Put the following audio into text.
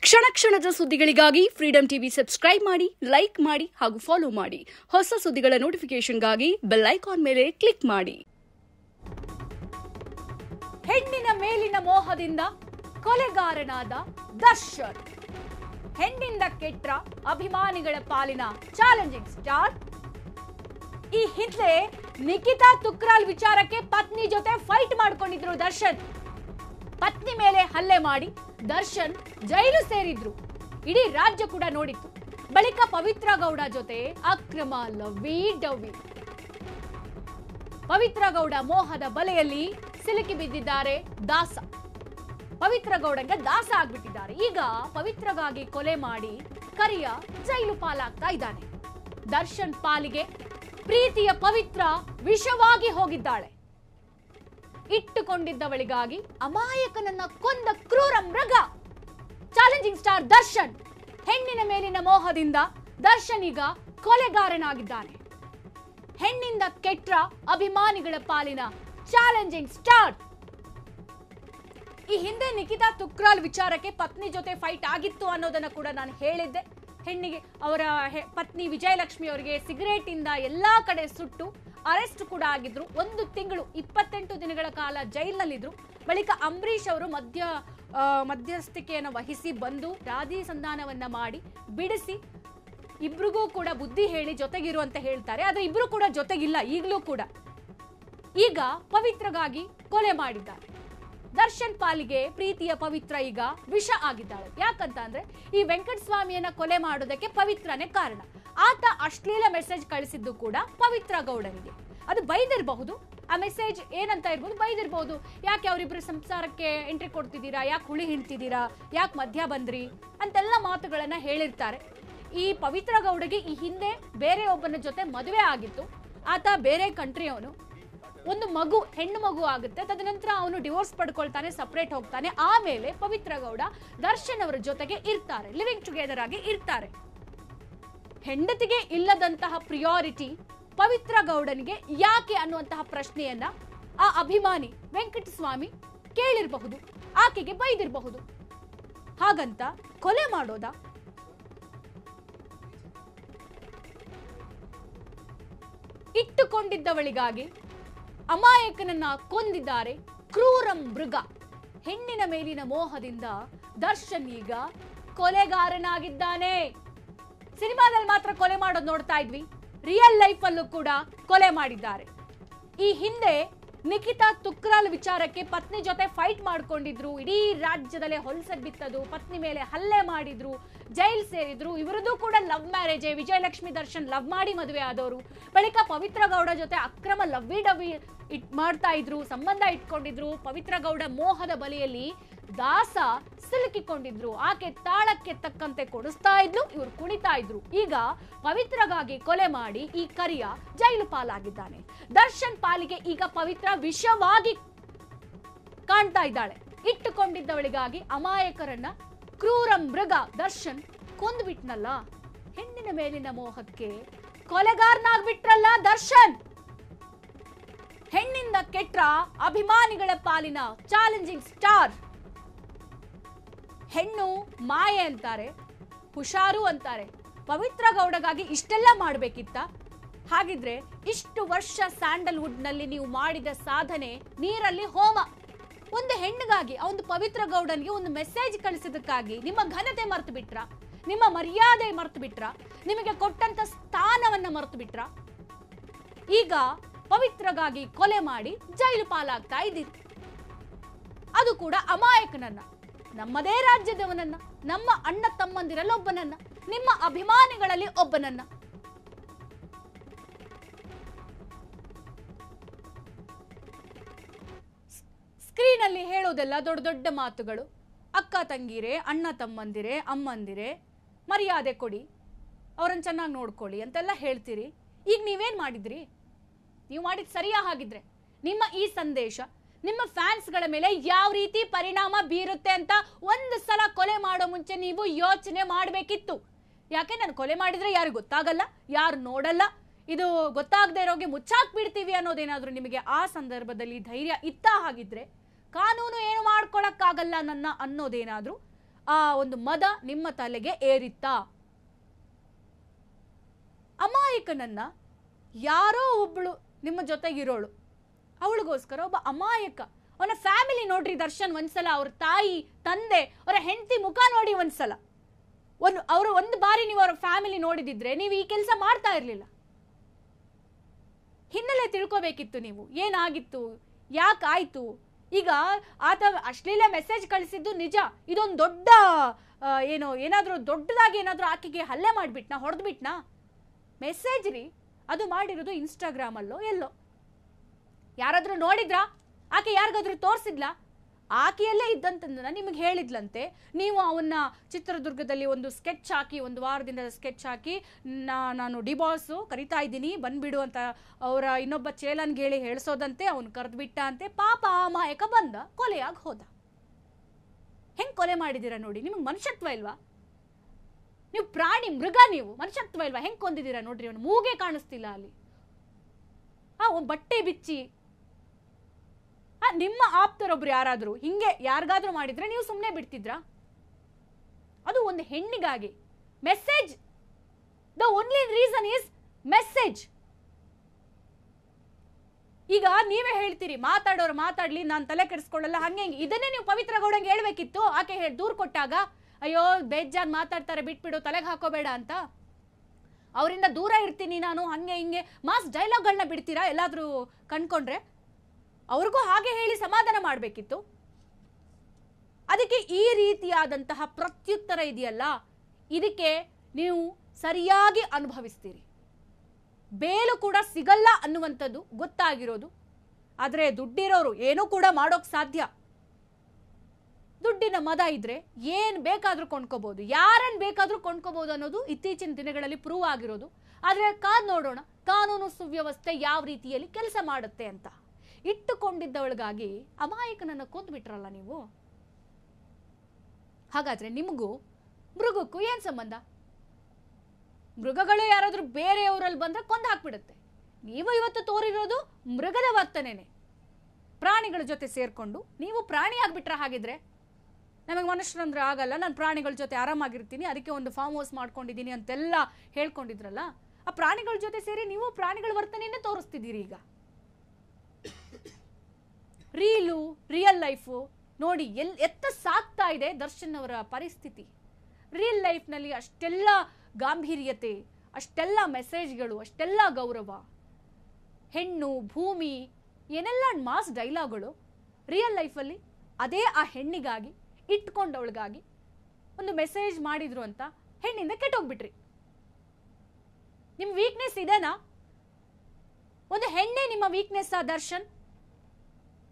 ಕ್ಷಣ ಕ್ಷಣದ ಸುದ್ದಿಗಳಿಗಾಗಿ ಫ್ರೀಡಂ ಟಿವಿ ಸಬ್ಸ್ಕ್ರೈಬ್ ಮಾಡಿ ಲೈಕ್ ಮಾಡಿ ಹಾಗೂ ಫಾಲೋ ಮಾಡಿ ಹೊಸ ಸುದ್ದಿಗಳ ನೋಟಿಫಿಕೇಶನ್ಗಾಗಿ ಬೆಲ್ ಐಕಾನ್ ಮೇಲೆ ಕ್ಲಿಕ್ ಮಾಡಿ ಹೆಣ್ಣಿನ ಮೇಲಿನ ಮೋಹದಿಂದ ಕೊಲೆಗಾರನಾದ ದರ್ಶನ್ ಹೆಣ್ಣಿಂದ ಕೆಟ್ಟ ಅಭಿಮಾನಿಗಳ ಪಾಲಿನ ಚಾಲೆಂಜಿಂಗ್ ಸ್ಟಾರ್ ಈ ಹಿಂದೆ ನಿಖಿತಾ ತುಕ್ರಾಲ್ ವಿಚಾರಕ್ಕೆ ಪತ್ನಿ ಜೊತೆ ಫೈಟ್ ಮಾಡ್ಕೊಂಡಿದ್ರು ದರ್ಶನ್ ಪತ್ನಿ ಮೇಲೆ ಹಲ್ಲೆ ಮಾಡಿ ದರ್ಶನ್ ಜೈಲು ಸೇರಿದ್ರು ಇಡೀ ರಾಜ್ಯ ಕೂಡ ನೋಡಿತ್ತು ಬಳಿಕ ಪವಿತ್ರ ಗೌಡ ಜೊತೆ ಅಕ್ರಮ ಲವ್ವಿ ಡವ್ವಿ ಪವಿತ್ರ ಗೌಡ ಮೋಹದ ಬಲೆಯಲ್ಲಿ ಸಿಲುಕಿ ಬಿದ್ದಿದ್ದಾರೆ ದಾಸ ಪವಿತ್ರ ಗೌಡಂಗೆ ದಾಸ ಆಗ್ಬಿಟ್ಟಿದ್ದಾರೆ ಈಗ ಪವಿತ್ರಗಾಗಿ ಕೊಲೆ ಮಾಡಿ ಕರಿಯ ಜೈಲು ಪಾಲಾಗ್ತಾ ಇದ್ದಾನೆ ದರ್ಶನ್ ಪಾಲಿಗೆ ಪ್ರೀತಿಯ ಪವಿತ್ರ ವಿಷವಾಗಿ ಹೋಗಿದ್ದಾಳೆ ಇಟ್ಟುಕೊಂಡಿದ್ದವಳಿಗಾಗಿ ಅಮಾಯಕನನ್ನ ಕೊಂದ ಕ್ರೂರ ಮೃಗ ಚಾಲೆಂಜಿಂಗ್ ಸ್ಟಾರ್ ದರ್ಶನ್ ಹೆಣ್ಣಿನ ಮೇಲಿನ ಮೋಹದಿಂದ ದರ್ಶನ್ ಈಗ ಕೊಲೆಗಾರನಾಗಿದ್ದಾನೆ ಹೆಣ್ಣಿಂದ ಕೆಟ್ಟ ಅಭಿಮಾನಿಗಳ ಪಾಲಿನ ಚಾಲೆಂಜಿಂಗ್ ಸ್ಟಾರ್ ಈ ಹಿಂದೆ ನಿಖಿತಾ ತುಕ್ರಾಲ್ ವಿಚಾರಕ್ಕೆ ಪತ್ನಿ ಜೊತೆ ಫೈಟ್ ಆಗಿತ್ತು ಅನ್ನೋದನ್ನ ಕೂಡ ನಾನು ಹೇಳಿದ್ದೆ ಹೆಣ್ಣಿಗೆ ಅವರ ಹೆ- ಪತ್ನಿ ವಿಜಯಲಕ್ಷ್ಮಿ ಅವರಿಗೆ ಸಿಗರೇಟ್ ಇಂದ ಎಲ್ಲಾ ಕಡೆ ಸುಟ್ಟು ಅರೆಸ್ಟ್ ಕೂಡ ಆಗಿದ್ರು ಒಂದು ತಿಂಗಳು ಇಪ್ಪತ್ತೆಂಟು ದಿನಗಳ ಕಾಲ ಜೈಲಿನಲ್ಲಿದ್ರು ಬಳಿಕ ಅಂಬರೀಷ್ ಅವರು ಮಧ್ಯ ಆ, ಮಧ್ಯಸ್ಥಿಕೆಯನ್ನು ವಹಿಸಿ ಬಂದು ರಾಧಿ ಸಂಧಾನವನ್ನ ಮಾಡಿ ಬಿಡಿಸಿ ಇಬ್ರಿಗೂ ಕೂಡ ಬುದ್ಧಿ ಹೇಳಿ ಜೊತೆಗಿರು ಅಂತ ಹೇಳ್ತಾರೆ ಆದ್ರೆ ಇಬ್ರು ಕೂಡ ಜೊತೆಗಿಲ್ಲ ಈಗಲೂ ಕೂಡ ಈಗ ಪವಿತ್ರಗಾಗಿ ಕೊಲೆ ಮಾಡಿದ್ದಾರೆ ದರ್ಶನ್ ಪಾಲಿಗೆ ಪ್ರೀತಿಯ ಪವಿತ್ರ ಈಗ ವಿಷ ಆಗಿದ್ದಾಳೆ ಯಾಕಂತ ಅಂದ್ರೆ ಈ ವೆಂಕಟ ಸ್ವಾಮಿಯನ್ನ ಕೊಲೆ ಮಾಡೋದಕ್ಕೆ ಪವಿತ್ರನೇ ಕಾರಣ ಆತ ಅಶ್ಲೀಲ ಮೆಸೇಜ್ ಕಳಿಸಿದ್ದು ಕೂಡ ಪವಿತ್ರ ಗೌಡನಿಗೆ ಅದು ಬೈದಿರಬಹುದು ಆ ಮೆಸೇಜ್ ಏನಂತ ಇರ್ಬೋದು ಬೈದಿರ್ಬೋದು ಯಾಕೆ ಅವರಿಬ್ರು ಸಂಸಾರಕ್ಕೆ ಎಂಟ್ರಿ ಕೊಡ್ತಿದ್ದೀರಾ ಯಾಕೆ ಹುಳಿ ಹಿಂಡ್ತಿದ್ದೀರಾ ಯಾಕೆ ಮಧ್ಯ ಬಂದ್ರಿ ಅಂತೆಲ್ಲ ಮಾತುಗಳನ್ನ ಹೇಳಿರ್ತಾರೆ ಈ ಪವಿತ್ರ ಗೌಡಗೆ ಈ ಹಿಂದೆ ಬೇರೆ ಒಬ್ಬನ ಜೊತೆ ಮದುವೆ ಆಗಿತ್ತು ಆತ ಬೇರೆ ಕಂಟ್ರಿಯವನು ಒಂದು ಮಗು ಹೆಣ್ಣು ಮಗು ಆಗುತ್ತೆ ತದನಂತರ ಅವನು ಡಿವೋರ್ಸ್ ಪಡ್ಕೊಳ್ತಾನೆ ಸಪರೇಟ್ ಹೋಗ್ತಾನೆ ಆಮೇಲೆ ಪವಿತ್ರ ಗೌಡ ದರ್ಶನ್ ಅವರ ಜೊತೆಗೆ ಇರ್ತಾರೆ ಲಿವಿಂಗ್ ಟುಗೆದರ್ ಆಗಿ ಇರ್ತಾರೆ ಹೆಂಡತಿಗೆ ಇಲ್ಲದಂತಹ ಪ್ರಿಯಾರಿಟಿ ಪವಿತ್ರ ಗೌಡನಿಗೆ ಯಾಕೆ ಅನ್ನುವಂತಹ ಪ್ರಶ್ನೆಯನ್ನ ಆ ಅಭಿಮಾನಿ ವೆಂಕಟಸ್ವಾಮಿ ಕೇಳಿರಬಹುದು ಆಕೆಗೆ ಬೈದಿರಬಹುದು ಹಾಗಂತ ಕೊಲೆ ಮಾಡೋದಾ ಇಟ್ಟುಕೊಂಡಿದ್ದವಳಿಗಾಗಿ ಅಮಾಯಕನನ್ನ ಕೊಂದಿದ್ದಾರೆ ಕ್ರೂರ ಮೃಗ ಹೆಣ್ಣಿನ ಮೇಲಿನ ಮೋಹದಿಂದ ದರ್ಶನ್ ಈಗ ಕೊಲೆಗಾರನಾಗಿದ್ದಾನೆ ಸಿನಿಮಾದಲ್ಲಿ ಮಾತ್ರ ಕೊಲೆ ಮಾಡೋದು ನೋಡ್ತಾ ಇದ್ವಿ ರಿಯಲ್ ಲೈಫ್ ಅಲ್ಲೂ ಕೂಡ ಕೊಲೆ ಮಾಡಿದ್ದಾರೆ ಈ ಹಿಂದೆ ನಿಖಿತಾ ತುಕ್ರಾಲ್ ವಿಚಾರಕ್ಕೆ ಪತ್ನಿ ಜೊತೆ ಫೈಟ್ ಮಾಡ್ಕೊಂಡಿದ್ರು ಇಡೀ ರಾಜ್ಯದಲ್ಲೇ ಹೊಲಸದ್ ಬಿತ್ತದು ಪತ್ನಿ ಮೇಲೆ ಹಲ್ಲೆ ಮಾಡಿದ್ರು ಜೈಲ್ ಸೇರಿದ್ರು ಇವರದ್ದು ಕೂಡ love marriage Vijayalakshmi Darshan love ಮಾಡಿ ಮದುವೆ ಆದವರು ಬಳಿಕ ಪವಿತ್ರ ಗೌಡ ಜೊತೆ ಅಕ್ರಮ ಲವ್ವಿ ಡವ್ವಿ ಇಟ್ ಮಾಡ್ತಾ ಇದ್ರು ಸಂಬಂಧ ಇಟ್ಕೊಂಡಿದ್ರು ಪವಿತ್ರ ಗೌಡ ಮೋಹದ ಬಲಿಯಲ್ಲಿ ದಾಸ ಸಿಲುಕಿಕೊಂಡಿದ್ರು ಆಕೆ ತಾಳಕ್ಕೆ ತಕ್ಕಂತೆ ಕೊಡಿಸ್ತಾ ಇದ್ಲು ಇವ್ರು ಕುಣಿತಾ ಇದ್ರು ಈಗ ಪವಿತ್ರಗಾಗಿ ಕೊಲೆ ಮಾಡಿ ಈ ಕರಿಯ ಜೈಲು ಪಾಲಾಗಿದ್ದಾನೆ ದರ್ಶನ್ ಪಾಲಿಗೆ ಈಗ ಪವಿತ್ರ ವಿಷವಾಗಿ ಕಾಣ್ತಾ ಇದ್ದಾಳೆ ಇಟ್ಟುಕೊಂಡಿದ್ದವಳಿಗಾಗಿ ಅಮಾಯಕರನ್ನ ಕ್ರೂರ ಮೃಗ ದರ್ಶನ್ ಕೊಂದ್ಬಿಟ್ನಲ್ಲ ಹೆಣ್ಣಿನ ಮೇಲಿನ ಮೋಹಕ್ಕೆ ಕೊಲೆಗಾರನಾಗ್ಬಿಟ್ರಲ್ಲ ದರ್ಶನ್ ಹೆಣ್ಣಿಂದ ಕೆಟ್ಟ ಅಭಿಮಾನಿಗಳ ಪಾಲಿನ ಚಾಲೆಂಜಿಂಗ್ ಸ್ಟಾರ್ ಹೆಣ್ಣು ಮಾಯೆ ಅಂತಾರೆ ಹುಷಾರು ಅಂತಾರೆ ಪವಿತ್ರ ಗೌಡಗಾಗಿ ಇಷ್ಟೆಲ್ಲ ಮಾಡಬೇಕಿತ್ತ ಹಾಗಿದ್ರೆ ಇಷ್ಟು ವರ್ಷ ಸ್ಯಾಂಡಲ್ವುಡ್ ನಲ್ಲಿ ನೀವು ಮಾಡಿದ ಸಾಧನೆ ನೀರಲ್ಲಿ ಹೋಮ ಒಂದು ಹೆಣ್ಣಿಗಾಗಿ ಆ ಒಂದು ಪವಿತ್ರ ಗೌಡನ್ಗೆ ಒಂದು ಮೆಸೇಜ್ ಕಳಿಸಿದಕ್ಕಾಗಿ ನಿಮ್ಮ ಘನತೆ ಮರ್ತು ಬಿಟ್ರ ನಿಮ್ಮ ಮರ್ಯಾದೆ ಮರ್ತು ಬಿಟ್ರ ನಿಮಗೆ ಕೊಟ್ಟಂತ ಸ್ಥಾನವನ್ನ ಮರ್ತು ಬಿಟ್ರ ಈಗ ಪವಿತ್ರಗಾಗಿ ಕೊಲೆ ಮಾಡಿ ಜೈಲು ಪಾಲಾಗ್ತಾ ಇದ್ದೀರಿ ಅದು ಕೂಡ ಅಮಾಯಕನನ್ನ ನಮ್ಮದೇ ರಾಜ್ಯದವನನ್ನ ನಮ್ಮ ಅಣ್ಣ ತಮ್ಮಂದಿರಲ್ಲಿ ಒಬ್ಬನನ್ನ ನಿಮ್ಮ ಅಭಿಮಾನಿಗಳಲ್ಲಿ ಒಬ್ಬನನ್ನ ಸ್ಕ್ರೀನ್ ಅಲ್ಲಿ ಹೇಳೋದೆಲ್ಲ ದೊಡ್ಡ ದೊಡ್ಡ ಮಾತುಗಳು ಅಕ್ಕ ತಂಗಿರೆ ಅಣ್ಣ ತಮ್ಮಂದಿರೆ ಅಮ್ಮಂದಿರೆ ಮರ್ಯಾದೆ ಕೊಡಿ ಅವ್ರನ್ನ ಚೆನ್ನಾಗಿ ನೋಡ್ಕೊಳ್ಳಿ ಅಂತೆಲ್ಲ ಹೇಳ್ತೀರಿ ಈಗ ನೀವೇನ್ ಮಾಡಿದ್ರಿ ನೀವು ಮಾಡಿದ್ ಸರಿಯಾ ಹಾಗಿದ್ರೆ ನಿಮ್ಮ ಈ ಸಂದೇಶ ನಿಮ್ಮ ಫ್ಯಾನ್ಸ್ಗಳ ಮೇಲೆ ಯಾವ ರೀತಿ ಪರಿಣಾಮ ಬೀರುತ್ತೆ ಅಂತ ಒಂದು ಸಲ ಕೊಲೆ ಮಾಡೋ ಮುಂಚೆ ನೀವು ಯೋಚನೆ ಮಾಡಬೇಕಿತ್ತು ಯಾಕೆ ನಾನು ಕೊಲೆ ಮಾಡಿದ್ರೆ ಯಾರು ಗೊತ್ತಾಗಲ್ಲ ಯಾರು ನೋಡಲ್ಲ ಇದು ಗೊತ್ತಾಗದೇ ಇರೋಗೆ ಮುಚ್ಚಾಕ್ ಬಿಡ್ತೀವಿ ಅನ್ನೋದೇನಾದ್ರೂ ನಿಮಗೆ ಆ ಸಂದರ್ಭದಲ್ಲಿ ಧೈರ್ಯ ಇತ್ತ ಹಾಗಿದ್ರೆ ಕಾನೂನು ಏನು ಮಾಡ್ಕೊಳಕ್ಕಾಗಲ್ಲ ನನ್ನ ಅನ್ನೋದೇನಾದ್ರೂ ಆ ಒಂದು ಮದ ನಿಮ್ಮ ತಲೆಗೆ ಏರಿತ್ತಾ ಅಮಾಯಕನನ್ನ ಯಾರೋ ಒಬ್ಬಳು ನಿಮ್ಮ ಜೊತೆಗಿರೋಳು ಅವಳಿಗೋಸ್ಕರ ಒಬ್ಬ ಅಮಾಯಕ ಅವನ ಫ್ಯಾಮಿಲಿ ನೋಡ್ರಿ ದರ್ಶನ್ ಒಂದ್ಸಲ ಅವ್ರ ತಾಯಿ ತಂದೆ ಅವರ ಹೆಂಡತಿ ಮುಖ ನೋಡಿ ಒಂದ್ಸಲ ಒಂದು ಅವರು ಒಂದು ಬಾರಿ ನೀವು ಅವರ ಫ್ಯಾಮಿಲಿ ನೋಡಿದಿದ್ರೆ ನೀವು ಈ ಕೆಲಸ ಮಾಡ್ತಾ ಇರಲಿಲ್ಲ ಹಿನ್ನೆಲೆ ತಿಳ್ಕೊಬೇಕಿತ್ತು ನೀವು ಏನಾಗಿತ್ತು ಯಾಕಾಯ್ತು ಈಗ ಆತ ಅಶ್ಲೀಲ ಮೆಸೇಜ್ ಕಳಿಸಿದ್ದು ನಿಜ ಇದೊಂದು ದೊಡ್ಡ ಆ, ಏನು ಏನಾದರೂ ದೊಡ್ಡದಾಗಿ ಏನಾದರೂ ಆಕೆಗೆ ಹಲ್ಲೆ ಮಾಡಿಬಿಟ್ನಾ ಹೊಡೆದ್ಬಿಟ್ನಾ ಮೆಸೇಜ್ ರೀ ಅದು ಮಾಡಿರೋದು ಇನ್ಸ್ಟಾಗ್ರಾಮಲ್ಲೋ ಎಲ್ಲೋ ಯಾರಾದರೂ ನೋಡಿದ್ರಾ ಆಕೆ ಯಾರಿಗಾದ್ರೂ ತೋರಿಸಿದ್ಲಾ ಆಕೆಯಲ್ಲೇ ಇದ್ದಂತಂದನ್ನ ನಿಮಗೆ ಹೇಳಿದ್ಲಂತೆ ನೀವು ಅವನ್ನ ಚಿತ್ರದುರ್ಗದಲ್ಲಿ ಒಂದು ಸ್ಕೆಚ್ ಹಾಕಿ ಒಂದು ವಾರದಿಂದ ಸ್ಕೆಚ್ ಹಾಕಿ ನಾ- ನಾನು ಡಿಬಾಸು ಕರಿತಾ ಇದ್ದೀನಿ ಬಂದ್ಬಿಡು ಅಂತ ಅವರ ಇನ್ನೊಬ್ಬ ಚೇಲನ್ಗೆ ಹೇಳಿ ಹೇಳಿಸೋದಂತೆ ಅವನು ಕರೆದ್ಬಿಟ್ಟ ಅಂತೆ ಪಾಪ ಅಮಾಯಕ ಬಂದ ಕೊಲೆಯಾಗಿ ಹೋದ ಹೆಂಗ್ ಕೊಲೆ ಮಾಡಿದ್ದೀರಾ ನೋಡಿ ನಿಮಗೆ ಮನುಷ್ಯತ್ವ ಇಲ್ವಾ ನೀವು ಪ್ರಾಣಿ ಮೃಗ ನೀವು ಮನುಷ್ಯತ್ವ ಇಲ್ವಾ ಹೆಂಗ್ ಕೊಂದಿದ್ದೀರಾ ನೋಡ್ರಿ ಅವನು ಮೂಗೆ ಕಾಣಿಸ್ತಿಲ್ಲ ಅಲ್ಲಿ ಆ ಒಂದ್ ಬಟ್ಟೆ ಬಿಚ್ಚಿ ಆ ನಿಮ್ಮ ಆಪ್ತರೊಬ್ರು ಯಾರಾದ್ರೂ ಹಿಂಗೆ ಯಾರಿಗಾದ್ರೂ ಮಾಡಿದ್ರೆ ನೀವು ಸುಮ್ಮನೆ ಬಿಡ್ತಿದ್ರಾ ಅದು ಒಂದು ಹೆಣ್ಣಿಗಾಗಿ message the only reason is message ಈಗ ನೀವೇ ಹೇಳ್ತೀರಿ ಮಾತಾಡೋರು ಮಾತಾಡ್ಲಿ ನಾನು ತಲೆ ಕೆಡಿಸ್ಕೊಳ್ಳಲ್ಲ ಹಂಗೆ ಹಿಂಗೆ ಇದನ್ನೇ ನೀವು ಪವಿತ್ರ ಗೌಡಂಗೆ ಹೇಳ್ಬೇಕಿತ್ತು ಆಕೆ ಹೇಳಿ ದೂರ್ ಕೊಟ್ಟಾಗ ಅಯ್ಯೋ ಬೇಜಾನ್ ಮಾತಾಡ್ತಾರೆ ಬಿಟ್ಬಿಡು ತಲೆಗೆ ಹಾಕೋಬೇಡ ಅಂತ ಅವರಿಂದ ದೂರ ಇರ್ತೀನಿ ನಾನು ಹಂಗೆ ಹಿಂಗೆ ಮಾಸ್ ಡೈಲಾಗ್ಗಳನ್ನ ಬಿಡ್ತೀರಾ ಎಲ್ಲಾದ್ರೂ ಕಂಡ್ಕೊಂಡ್ರೆ ಅವ್ರಿಗೂ ಹಾಗೆ ಹೇಳಿ ಸಮಾಧಾನ ಮಾಡಬೇಕಿತ್ತು ಅದಕ್ಕೆ ಈ ರೀತಿಯಾದಂತಹ ಪ್ರತ್ಯುತ್ತರ ಇದೆಯಲ್ಲ ಇದಕ್ಕೆ ನೀವು ಸರಿಯಾಗಿ ಅನುಭವಿಸ್ತೀರಿ ಬೇಲು ಕೂಡ ಸಿಗಲ್ಲ ಅನ್ನುವಂಥದ್ದು ಗೊತ್ತಾಗಿರೋದು ಆದರೆ ದುಡ್ಡಿರೋರು ಏನೂ ಕೂಡ ಮಾಡೋಕ್ ಸಾಧ್ಯ ದುಡ್ಡಿನ ಮದ ಇದ್ರೆ ಏನ್ ಬೇಕಾದ್ರೂ ಕೊಂಡ್ಕೋಬಹುದು ಯಾರನ್ನ ಬೇಕಾದ್ರೂ ಕೊಂಡ್ಕೋಬಹುದು ಅನ್ನೋದು ಇತ್ತೀಚಿನ ದಿನಗಳಲ್ಲಿ ಪ್ರೂವ್ ಆಗಿರೋದು ಆದ್ರೆ ಕಾದ್ ನೋಡೋಣ ಕಾನೂನು ಸುವ್ಯವಸ್ಥೆ ಯಾವ ರೀತಿಯಲ್ಲಿ ಕೆಲಸ ಮಾಡುತ್ತೆ ಅಂತ ಇಟ್ಟುಕೊಂಡಿದ್ದವಳಿಗಾಗಿ ಅಮಾಯಕನನ್ನ ಕೊಂದ್ಬಿಟ್ರಲ್ಲ ನೀವು ಹಾಗಾದ್ರೆ ನಿಮಗೂ ಮೃಗಕ್ಕೂ ಏನ್ ಸಂಬಂಧ ಮೃಗಗಳು ಯಾರಾದ್ರೂ ಬೇರೆಯವರಲ್ಲಿ ಬಂದ್ರೆ ಕೊಂದು ಹಾಕ್ಬಿಡುತ್ತೆ ನೀವು ಇವತ್ತು ತೋರಿರೋದು ಮೃಗದ ವರ್ತನೆನೆ ಪ್ರಾಣಿಗಳ ಜೊತೆ ಸೇರ್ಕೊಂಡು ನೀವು ಪ್ರಾಣಿ ಆಗ್ಬಿಟ್ರ ಹಾಗಿದ್ರೆ ನಮಗೆ ಮನುಷ್ಯರಂದ್ರೆ ಆಗಲ್ಲ ನಾನು ಪ್ರಾಣಿಗಳ ಜೊತೆ ಆರಾಮಾಗಿರ್ತೀನಿ ಅದಕ್ಕೆ ಒಂದು ಫಾರ್ಮ್ ಹೌಸ್ ಮಾಡ್ಕೊಂಡಿದ್ದೀನಿ ಅಂತೆಲ್ಲ ಹೇಳ್ಕೊಂಡಿದ್ರಲ್ಲ ಆ ಪ್ರಾಣಿಗಳ ಜೊತೆ ಸೇರಿ ನೀವು ಪ್ರಾಣಿಗಳ ವರ್ತನೆಯನ್ನೇ ತೋರಿಸ್ತಿದ್ದೀರಿ ಈಗ ರೀಲು ರಿಯಲ್ ಲೈಫು ನೋಡಿ ಎಲ್ ಎತ್ತ ಸಾಕ್ತಾ ಇದೆ ದರ್ಶನ್ ಅವರ ಪರಿಸ್ಥಿತಿ ರಿಯಲ್ ಲೈಫ್ನಲ್ಲಿ ಅಷ್ಟೆಲ್ಲ ಗಾಂಭೀರ್ಯತೆ ಅಷ್ಟೆಲ್ಲ ಮೆಸೇಜ್ಗಳು ಅಷ್ಟೆಲ್ಲ ಗೌರವ ಹೆಣ್ಣು ಭೂಮಿ ಏನೆಲ್ಲ ಮಾಸ್ ಡೈಲಾಗ್ಗಳು ರಿಯಲ್ ಲೈಫಲ್ಲಿ ಅದೇ ಆ ಹೆಣ್ಣಿಗಾಗಿ ಇಟ್ಕೊಂಡವಳಿಗಾಗಿ ಒಂದು ಮೆಸೇಜ್ ಮಾಡಿದ್ರು ಅಂತ ಹೆಣ್ಣಿಂದ ಕೆಟ್ಟೋಗ್ಬಿಟ್ರಿ ನಿಮ್ಮ ವೀಕ್ನೆಸ್ ಇದೇನಾ ಒಂದು ಹೆಣ್ಣೆ ನಿಮ್ಮ ವೀಕ್ನೆಸ್ ಆ ದರ್ಶನ್